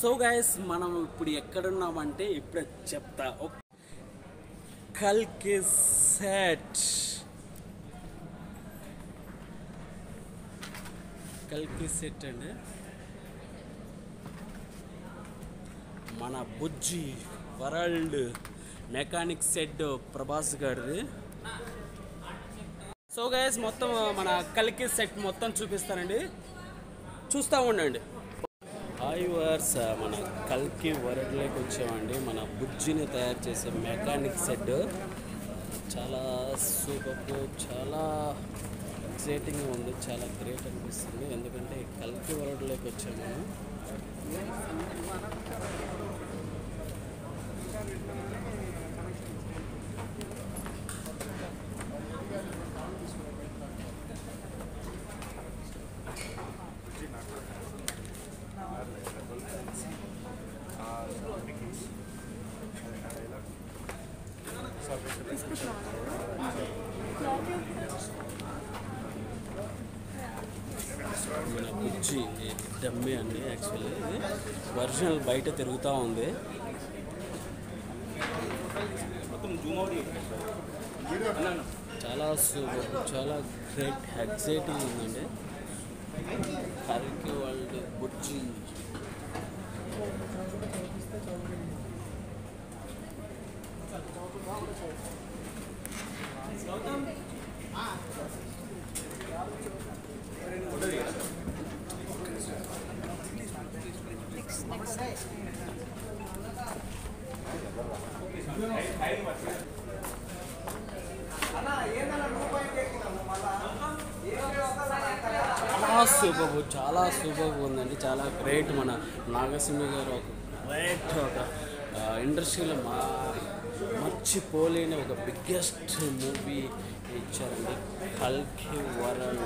so guys మనం ఇప్పుడు ఎక్కడున్నామంటే ఇప్పుడే చెప్తా ఒక కల్కి సెట్ కల్కి సెట్ అండి మన Bujji world mechanic set Prabhas గారిది సో గైస్ మొత్తం మన కల్కి సెట్ మొత్తం చూపిస్తానండి చూస్తూ ఉండండి హాయ్ వర్స్ మన కల్కి వరల్డ్లోకి వచ్చామండి మన బుజ్జిని తయారు చేసే మెకానిక్ సెట్ చాలా సూపర్ చాలా ఎక్సైటింగ్గా ఉంది చాలా గ్రేట్ అనిపిస్తుంది ఎందుకంటే కల్కి వరల్డ్లోకి వచ్చాము మన బుజ్జి డమ్మి అండి యాక్చువల్లీ ఇది ఒరిజినల్ బయట తిరుగుతూ ఉంది చాలా సూపర్ చాలా గ్రేట్ ఎగ్జైటింగ్ ఉందండి కరికి వరల్డ్ బుజ్జి చాలా సూపర్ చాలా సూపర్ ఉందండి చాలా గ్రేట్ మన నాగసింహ గారు ఒక గ్రేట్ ఒక ఇండస్ట్రీలో మా మర్చిపోలేని ఒక బిగ్గెస్ట్ మూవీ ఇచ్చారండి కల్కి వరల్డ్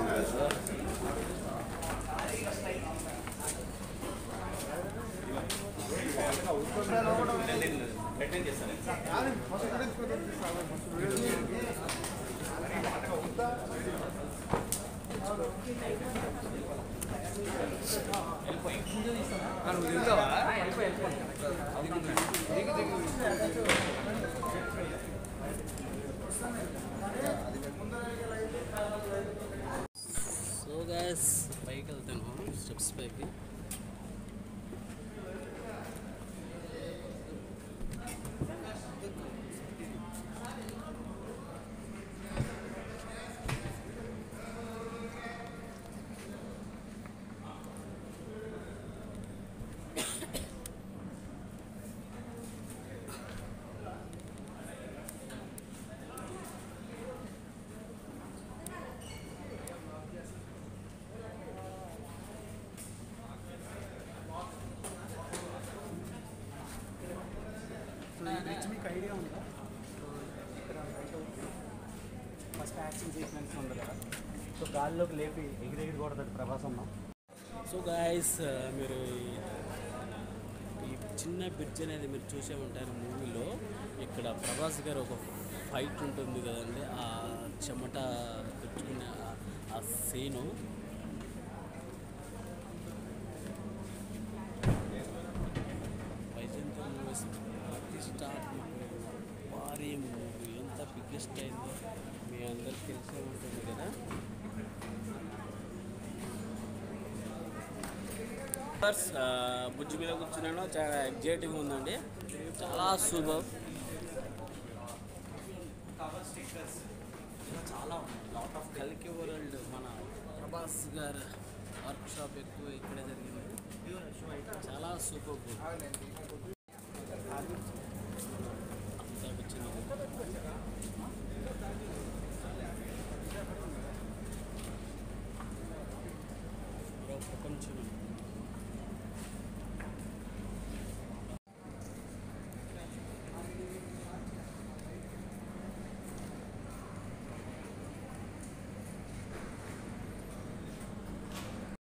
సో గ్యాస్ పైకి వెళ్తాను స్టెప్స్ పైకి సో ఈ బ్రిడ్జ్ మీకు ఐడియా ఉందా సో ఇక్కడ బయట ఫస్ట్ యాక్షన్ సీక్వెన్స్ ఉంది కదా సో గాల్లోకి లేపి ఎగిరెగిరి కొడతాడు ప్రభాసమ్మ సో గాయస్ మీరు ఈ- ఈ చిన్న బ్రిడ్జ్ అనేది మీరు చూసే ఉంటారు మూవీలో ఇక్కడ ప్రభాస్ గారు ఒక ఫైట్ ఉంటుంది కదండి ఆ చెమట పెట్టుకునే ఆ- ఆ సీను వైజయంతి మూవీస్ ప్రతి స్టార్ట్ భారీ మూవీ ఎంత బిగ్గెస్ట్ అయిందో మీ అందరికి తెలిసే ఉంటుంది కదా ఫస్ట్ బుజ్జి మీద కూర్చున్నాను చాలా ఎగ్జైటింగ్ ఉందండి చాలా సూపర్ చాలా లాట్ ఆఫ్ కలికి వరల్డ్ మన ప్రభాస్ గారు వర్క్ షాప్ ఎక్కువ ఇక్కడే జరిగింది చాలా సూపర్